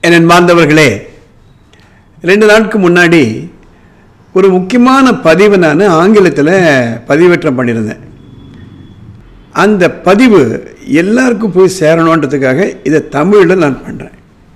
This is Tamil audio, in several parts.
என் அன்பார்ந்தவர்களே ரெண்டு நாளுக்கு முன்னாடி ஒரு முக்கியமான பதிவை நான் ஆங்கிலத்தில் பதிவேற்றம் பண்ணியிருந்தேன் அந்த பதிவு எல்லாருக்கும் போய் சேரணுன்றதுக்காக இதை தமிழில் நான் பண்ணுறேன்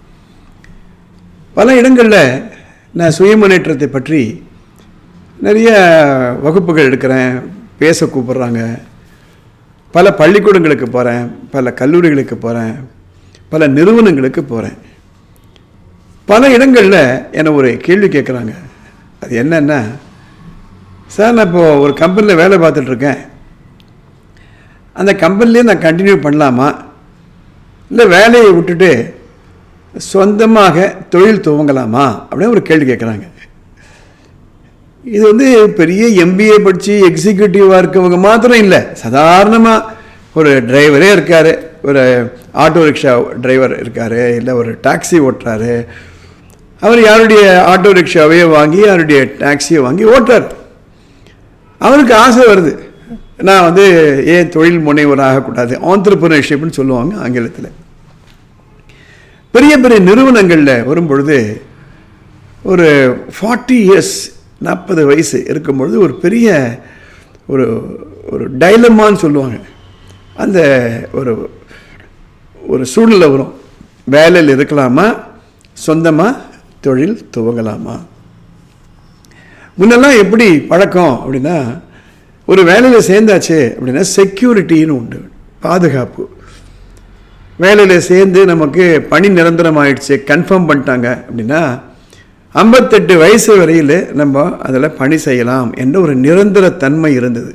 பல இடங்களில் நான் சுய முன்னேற்றத்தை பற்றி நிறைய வகுப்புகள் எடுக்கிறேன் பேச கூப்பிட்றாங்க பல பள்ளிக்கூடங்களுக்கு போகிறேன் பல கல்லூரிகளுக்கு போகிறேன் பல நிறுவனங்களுக்கு போகிறேன் பல இடங்களில் என்னை ஒரு கேள்வி கேட்குறாங்க அது என்னன்னா சார் நான் இப்போது ஒரு கம்பெனியில் வேலை பார்த்துட்ருக்கேன் அந்த கம்பெனிலே நான் கண்டினியூ பண்ணலாமா இல்லை வேலையை விட்டுட்டு சொந்தமாக தொழில் துவங்கலாமா அப்படின்னு ஒரு கேள்வி கேட்குறாங்க இது வந்து பெரிய எம்பிஏ படித்து எக்ஸிக்யூட்டிவாக இருக்கவங்க மாத்திரம் இல்லை சாதாரணமாக ஒரு டிரைவரே இருக்கார் ஒரு ஆட்டோ ரிக்ஷா டிரைவர் இருக்கார் இல்லை ஒரு டாக்ஸி ஓட்டுறாரு அவர் யாருடைய ஆட்டோ ரிக்ஷாவையே வாங்கி யாருடைய டாக்ஸியை வாங்கி ஓட்டுறார் அவருக்கு ஆசை வருது நான் வந்து ஏன் தொழில் முனைவர் ஆகக்கூடாது ஆண்டர்பிரினர்ஷிப்னு சொல்லுவாங்க ஆங்கிலத்தில் பெரிய பெரிய நிறுவனங்களில் வரும்பொழுது ஒரு ஃபார்ட்டி இயர்ஸ் நாற்பது வயசு இருக்கும்பொழுது ஒரு பெரிய ஒரு ஒரு டைலமான்னு சொல்லுவாங்க அந்த ஒரு ஒரு சூழ்நிலை வரும் வேலையில் இருக்கலாமா சொந்தமாக தொழில் துவங்கலாமா முன்னெல்லாம் எப்படி பழக்கம் அப்படின்னா ஒரு வேலையில் சேர்ந்தாச்சு அப்படின்னா செக்யூரிட்டின்னு உண்டு பாதுகாப்பு வேலையில் சேர்ந்து நமக்கு பணி நிரந்தரம் ஆயிடுச்சு கன்ஃபார்ம் பண்ணிட்டாங்க அப்படின்னா ஐம்பத்தெட்டு வயசு வரையில் நம்ம அதில் பணி செய்யலாம் என்ற ஒரு நிரந்தர தன்மை இருந்தது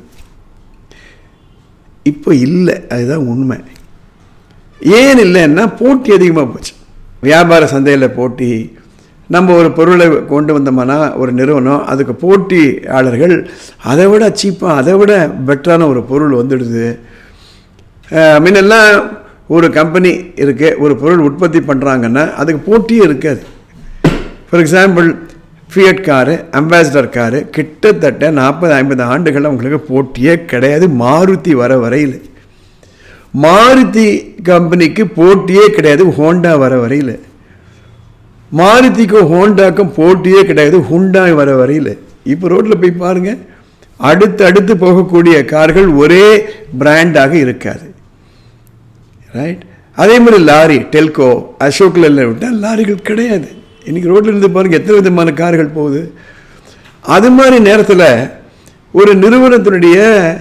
இப்போ இல்லை அதுதான் உண்மை ஏன் இல்லைன்னா போட்டி அதிகமாக போச்சு வியாபார சந்தையில் போட்டி நம்ம ஒரு பொருளை கொண்டு வந்தோம்னா ஒரு நிறுவனம் அதுக்கு போட்டியாளர்கள் அதை விட சீப்பாக அதை விட பெட்டரான ஒரு பொருள் வந்துடுது முன்னெல்லாம் ஒரு கம்பெனி இருக்குது ஒரு பொருள் உற்பத்தி பண்ணுறாங்கன்னா அதுக்கு போட்டியே இருக்காது for example Fiat car Ambassador car கிட்டத்தட்ட நாற்பது ஐம்பது ஆண்டுகள் அவங்களுக்கு போட்டியே கிடையாது மாருதி வர வரையில் மாருதி கம்பெனிக்கு போட்டியே கிடையாது ஹோண்டா வர வரையில் மாருதிக்கும் ஹோண்டாக்கும் போட்டியே கிடையாது ஹுண்டாய் வர வரையில் இப்போ ரோட்டில் போய் பாருங்கள் அடுத்து அடுத்து போகக்கூடிய கார்கள் ஒரே பிராண்டாக இருக்காது ரைட் அதே மாதிரி லாரி டெல்கோ அசோக் லேலண்ட் விட்டால் லாரிகள் கிடையாது இன்றைக்கி ரோட்டில் இருந்து பாருங்கள் எத்தனை விதமான கார்கள் போகுது அது மாதிரி நேரத்தில் ஒரு நிறுவனத்தினுடைய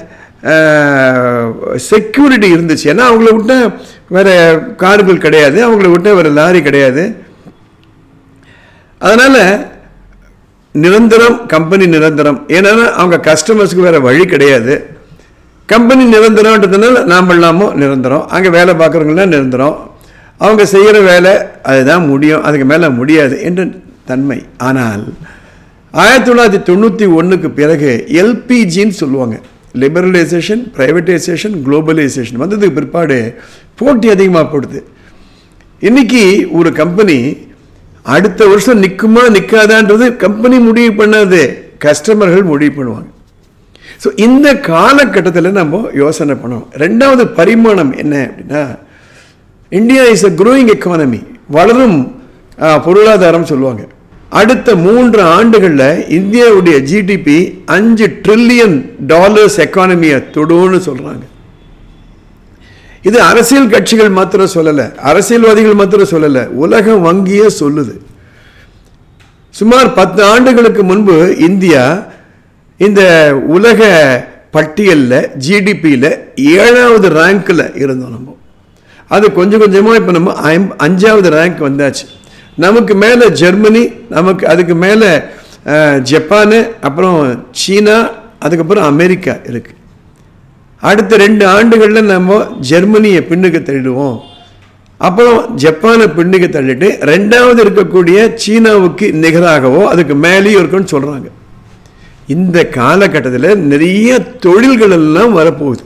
செக்யூரிட்டி இருந்துச்சு ஏன்னா அவங்கள விட்ட வேறு கார்கள் கிடையாது அவங்கள விட்ட வேறு லாரி கிடையாது அதனால் நிரந்தரம் கம்பெனி நிரந்தரம் ஏன்னா அவங்க கஸ்டமர்ஸுக்கு வேறு வழி கிடையாது கம்பெனி நிரந்தரம்ன்றதுனால நாம் இல்லாமோ நிரந்தரம் அங்கே வேலை பார்க்குறவங்களாம் நிரந்தரம் அவங்க செய்கிற வேலை அதுதான் முடியும் அதுக்கு மேலே முடியாது என்ற தன்மை ஆனால் ஆயிரத்தி தொள்ளாயிரத்தி தொண்ணூற்றி ஒன்றுக்கு பிறகு எல்பிஜின்னு சொல்லுவாங்க லிபரலைசேஷன் ப்ரைவேட்டைசேஷன் குளோபலைசேஷன் வந்ததுக்கு பிற்பாடு போட்டி அதிகமாக போடுது இன்றைக்கி ஒரு கம்பெனி அடுத்த வருஷம் நிற்குமா நிற்காதான்றது கம்பெனி முடிவு பண்ணாது கஸ்டமர்கள் முடிவு பண்ணுவாங்க ஸோ இந்த காலகட்டத்தில் நம்ம யோசனை பண்ணோம் ரெண்டாவது பரிமாணம் என்ன அப்படின்னா India is a growing economy வளரும் பொருளாதாரம் சொல்லுவாங்க அடுத்த மூன்று ஆண்டுகளில் இந்தியாவுடைய ஜிடிபி அஞ்சு ட்ரில்லியன் டாலர்ஸ் எக்கானமியை தொடுன்னு சொல்கிறாங்க இது அரசியல் கட்சிகள் மாத்திரம் சொல்லலை அரசியல்வாதிகள் மாத்திரம் சொல்லலை உலக வங்கியே சொல்லுது சுமார் பத்து ஆண்டுகளுக்கு முன்பு இந்தியா இந்த உலக பட்டியலில் ஜிடிபியில் ஏழாவது ரேங்க்கில் இருந்தோம் நம்ம அது கொஞ்சம் கொஞ்சமாக இப்போ நம்ம ஐம் அஞ்சாவது ரேங்க் வந்தாச்சு நமக்கு மேலே ஜெர்மனி நமக்கு அதுக்கு மேலே ஜப்பானு அப்புறம் சீனா அதுக்கப்புறம் அமெரிக்கா இருக்குது அடுத்த ரெண்டு ஆண்டுகளில் நம்ம ஜெர்மனியை பின்னுக்கு தள்ளிடுவோம் அப்புறம் ஜப்பானை பின்னுக்கு தள்ளிட்டு ரெண்டாவது இருக்கக்கூடிய சீனாவுக்கு நிகராகவோ அதுக்கு மேலேயும் இருக்குன்னு சொல்கிறாங்க இந்த காலகட்டத்தில் நிறைய தொழில்கள் எல்லாம் வரப்போகுது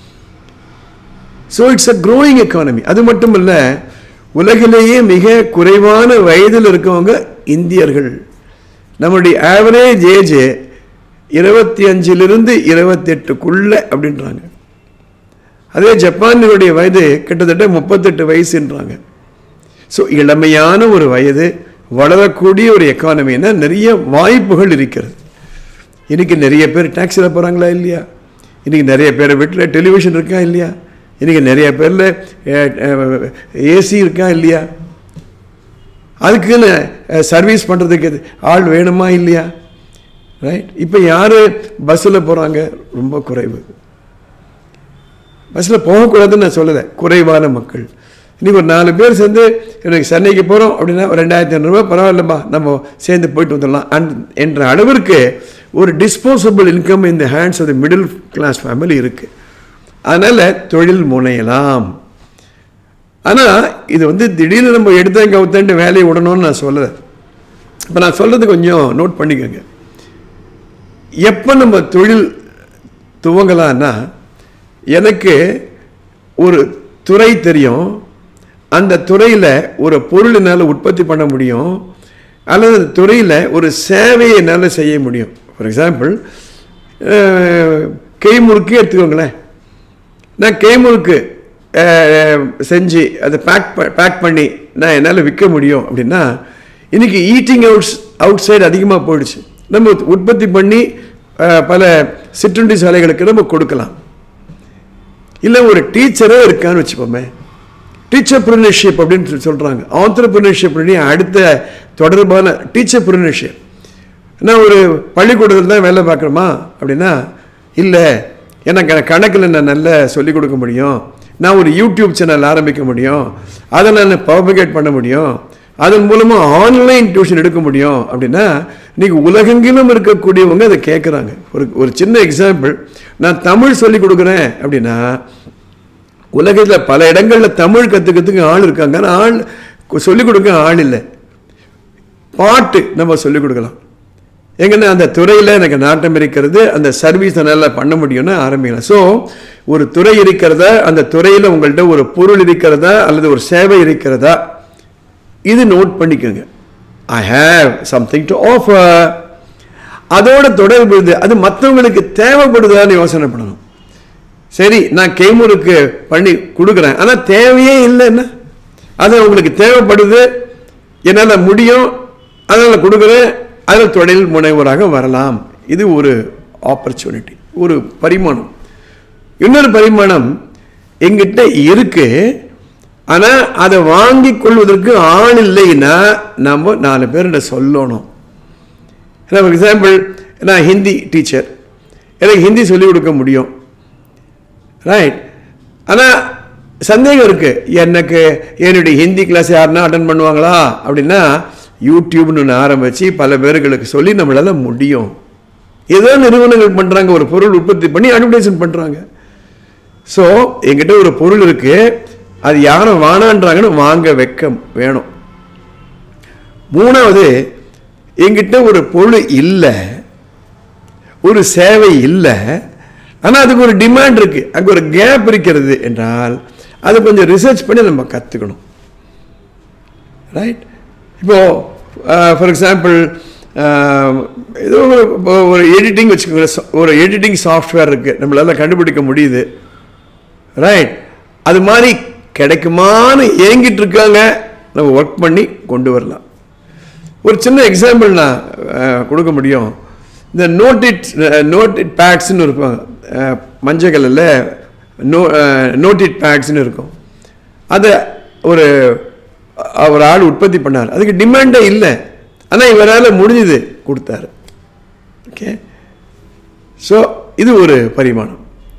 so it's a growing economy அது மட்டும் இல்லை உலகிலேயே மிக குறைவான வயதில் இருக்கவங்க இந்தியர்கள் நம்முடைய ஆவரேஜ் ஏஜ் இருபத்தி அஞ்சிலிருந்து இருபத்தெட்டுக்குள்ள அப்படின்றாங்க அதே ஜப்பானினுடைய வயது கிட்டத்தட்ட முப்பத்தெட்டு வயசுன்றாங்க ஸோ இளமையான ஒரு வயது வளரக்கூடிய ஒரு எக்கானமின்னா நிறைய வாய்ப்புகள் இருக்கிறது இன்றைக்கி நிறைய பேர் டாக்ஸியில் போகிறாங்களா இல்லையா இன்றைக்கி நிறைய பேர் வீட்டில் டெலிவிஷன் இருக்கா இல்லையா இன்றைக்கி நிறைய பேரில் ஏசி இருக்கா இல்லையா அதுக்குன்னு சர்வீஸ் பண்ணுறதுக்கு ஆள் வேணுமா இல்லையா ரைட் இப்போ யார் பஸ்ஸில் போகிறாங்க ரொம்ப குறைவு பஸ்ஸில் போகக்கூடாதுன்னு நான் சொல்லலை குறைவான மக்கள் இன்றைக்கி ஒரு நாலு பேர் சேர்ந்து எனக்கு சென்னைக்கு போகிறோம் அப்படின்னா ஒரு ரெண்டாயிரத்தி ஐநூறுரூவா பரவாயில்லம்மா நம்ம சேர்ந்து போயிட்டு வந்துடலாம் அண்ட் என்ற அளவிற்கு ஒரு டிஸ்போசபிள் இன்கம் இந்த hands of the middle class family இருக்குது அதனால் தொழில் முனையலாம் ஆனால் இது வந்து திடீர்னு நம்ம எடுத்த கவுத்தண்டு வேலையை விடணும்னு நான் சொல்லலை இப்போ நான் சொல்கிறது கொஞ்சம் நோட் பண்ணிக்கோங்க எப்போ நம்ம தொழில் துவங்கலான்னா எனக்கு ஒரு துறை தெரியும் அந்த துறையில் ஒரு பொருள் என்னால் உற்பத்தி பண்ண முடியும் அல்லது அந்த துறையில் ஒரு சேவையை என்னால் செய்ய முடியும் ஃபார் எக்ஸாம்பிள் கெய்முறுக்கு எடுத்துக்கோங்களேன் நான் கெய்முறுக்கு செஞ்சு அதை பேக் பேக் பண்ணி நான் என்னால் விற்க முடியும் அப்படின்னா இன்றைக்கி ஈட்டிங் அவுட்ஸ் அவுட் சைடு அதிகமாக போயிடுச்சு நம்ம உற்பத்தி பண்ணி பல சிற்றுண்டி சாலைகளுக்கு நம்ம கொடுக்கலாம் இல்லை ஒரு டீச்சரே இருக்கான்னு வச்சுப்போமே டீச்சர் ப்ரினர்ஷிப் அப்படின்னு சொல்கிறாங்க ஆந்திரப்ரினர்ஷிப் அடுத்த தொடர்பான டீச்சர் ப்ரினர்ஷிப் நான் ஒரு பள்ளிக்கூடத்தில் தான் வேலை பார்க்குறோமா அப்படின்னா இல்லை எனக்கு கணக்கில் நான் நல்லா சொல்லிக் கொடுக்க முடியும் நான் ஒரு யூடியூப் சேனல் ஆரம்பிக்க முடியும் அதை நான் ப்ராபகேட் பண்ண முடியும் அதன் மூலமாக ஆன்லைன் டியூஷன் எடுக்க முடியும் அப்படின்னா இன்றைக்கி உலகெங்கிலும் இருக்கக்கூடியவங்க அதை கேட்குறாங்க ஒரு ஒரு சின்ன எக்ஸாம்பிள் நான் தமிழ் சொல்லிக் கொடுக்குறேன் அப்படின்னா உலகத்தில் பல இடங்களில் தமிழ் கற்றுக்கிறதுக்கு ஆள் இருக்காங்க ஆனால் ஆள் சொல்லிக் கொடுக்க ஆள் இல்லை பாட்டு நம்ம சொல்லிக் கொடுக்கலாம் எங்கன்னா அந்த துறையில் எனக்கு நாட்டம் இருக்கிறது அந்த சர்வீஸை நல்லா பண்ண முடியும்னு ஆரம்பிக்கலாம் ஸோ ஒரு துறை இருக்கிறதா அந்த துறையில் உங்கள்கிட்ட ஒரு பொருள் இருக்கிறதா அல்லது ஒரு சேவை இருக்கிறதா இது நோட் பண்ணிக்கோங்க I have something to offer அதோட தொடர்பு அது மற்றவங்களுக்கு தேவைப்படுதான்னு யோசனை பண்ணணும் சரி நான் கெய்மூருக்கு பண்ணி கொடுக்குறேன் ஆனால் தேவையே இல்லைன்னா அது உங்களுக்கு தேவைப்படுது என்னால் முடியும் அதனால் கொடுக்குறேன் அதில் தொழில் முனைவராக வரலாம் இது ஒரு ஆப்பர்ச்சுனிட்டி ஒரு பரிமாணம் இன்னொரு பரிமாணம் எங்கிட்ட இருக்கு ஆனால் அதை வாங்கி கொள்வதற்கு ஆள் இல்லைன்னா நம்ம நாலு பேர்கிட்ட சொல்லணும் ஃபார் எக்ஸாம்பிள் நான் ஹிந்தி டீச்சர் எனக்கு ஹிந்தி சொல்லிக் கொடுக்க முடியும் ரைட் ஆனால் சந்தேகம் இருக்குது எனக்கு என்னுடைய ஹிந்தி கிளாஸ் யாருன்னா அட்டன் பண்ணுவாங்களா அப்படின்னா யூடியூப்னு ஒன்று ஆரம்பித்து பல பேர்களுக்கு சொல்லி நம்மளால் முடியும் ஏதோ நிறுவனங்கள் பண்ணுறாங்க ஒரு பொருள் உற்பத்தி பண்ணி அட்வர்டைஸ்மெண்ட் பண்ணுறாங்க ஸோ எங்கிட்ட ஒரு பொருள் இருக்குது அது யாரும் வானான்றாங்கன்னு வாங்க வைக்க வேணும் மூணாவது எங்கிட்ட ஒரு பொருள் இல்லை ஒரு சேவை இல்லை ஆனால் அதுக்கு ஒரு டிமாண்ட் இருக்குது அங்கே ஒரு கேப் இருக்கிறது என்றால் அதை கொஞ்சம் ரிசர்ச் பண்ணி நம்ம கற்றுக்கணும் ரைட் இப்போது ஃபார் எக்ஸாம்பிள் ஏதோ ஒரு ஒரு எடிட்டிங் வச்சுக்கோங்க ஒரு எடிட்டிங் சாஃப்ட்வேர் இருக்குது நம்மளால் கண்டுபிடிக்க முடியுது ரைட் அது மாதிரி கிடைக்குமான்னு ஏங்கிட்டு இருக்காங்க நம்ம ஒர்க் பண்ணி கொண்டு வரலாம் ஒரு சின்ன எக்ஸாம்பிள் நான் கொடுக்க முடியும் இந்த நோட்டிட் நோட்டிட் பேக்ஸ்ன்னு இருப்பாங்க மஞ்சள் கலரில் நோ நோட்டிட் பேக்ஸ்ன்னு இருக்கும் அதை ஒரு ஒரு ஆள் உற்பத்தி பண்ணார் அதுக்கு டிமாண்டே இல்லை ஆனால் இவரால் முடிஞ்சது கொடுத்தாரு ஓகே ஸோ இது ஒரு பரிமாணம்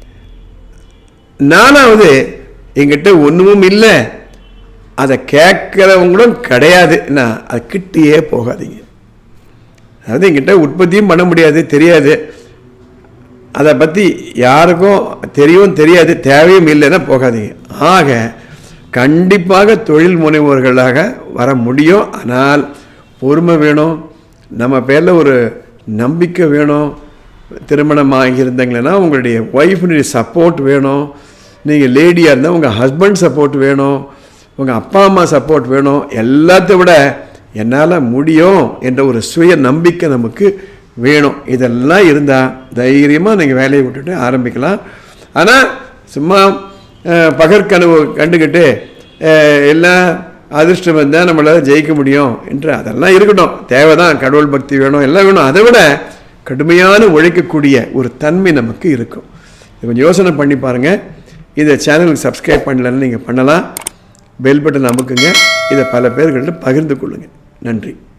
நாலாவது எங்கிட்ட ஒன்றுமும் இல்லை அதை கேட்குறவங்களும் கிடையாதுன்னா அது கிட்டேயே போகாதீங்க அதாவது எங்கிட்ட உற்பத்தியும் பண்ண முடியாது தெரியாது அதை பற்றி யாருக்கும் தெரியும் தெரியாது தேவையும் இல்லைன்னா போகாதீங்க ஆக கண்டிப்பாக தொழில் முனைவோர்களாக வர முடியும் ஆனால் பொறுமை வேணும் நம்ம பேரில் ஒரு நம்பிக்கை வேணும் திருமணம் ஆகியிருந்தீங்களா உங்களுடைய ஒய்ஃபினுடைய சப்போர்ட் வேணும் நீங்கள் லேடியாக இருந்தால் உங்கள் ஹஸ்பண்ட் சப்போர்ட் வேணும் உங்கள் அப்பா அம்மா சப்போர்ட் வேணும் எல்லாத்த விட என்னால் முடியும் என்ற ஒரு சுய நம்பிக்கை நமக்கு வேணும் இதெல்லாம் இருந்தால் தைரியமாக நீங்கள் வேலையை விட்டுட்டு ஆரம்பிக்கலாம் ஆனால் சும்மா பகற்கனவு கண்டுக்கிட்டு எல்லாம் அதிர்ஷ்டம் வந்தால் நம்மளால் ஜெயிக்க முடியும் என்று அதெல்லாம் இருக்கட்டும் தேவை தான் கடவுள் பக்தி வேணும் எல்லாம் வேணும் அதை விட கடுமையான உழைக்கக்கூடிய ஒரு தன்மை நமக்கு இருக்கும் இதை கொஞ்சம் யோசனை பண்ணி பாருங்கள் இதை சேனலுக்கு சப்ஸ்கிரைப் பண்ணலன்னு நீங்கள் பண்ணலாம் பெல் பட்டன் அமுக்குங்க இதை பல பேர்கள்ட்ட பகிர்ந்து கொள்ளுங்கள் நன்றி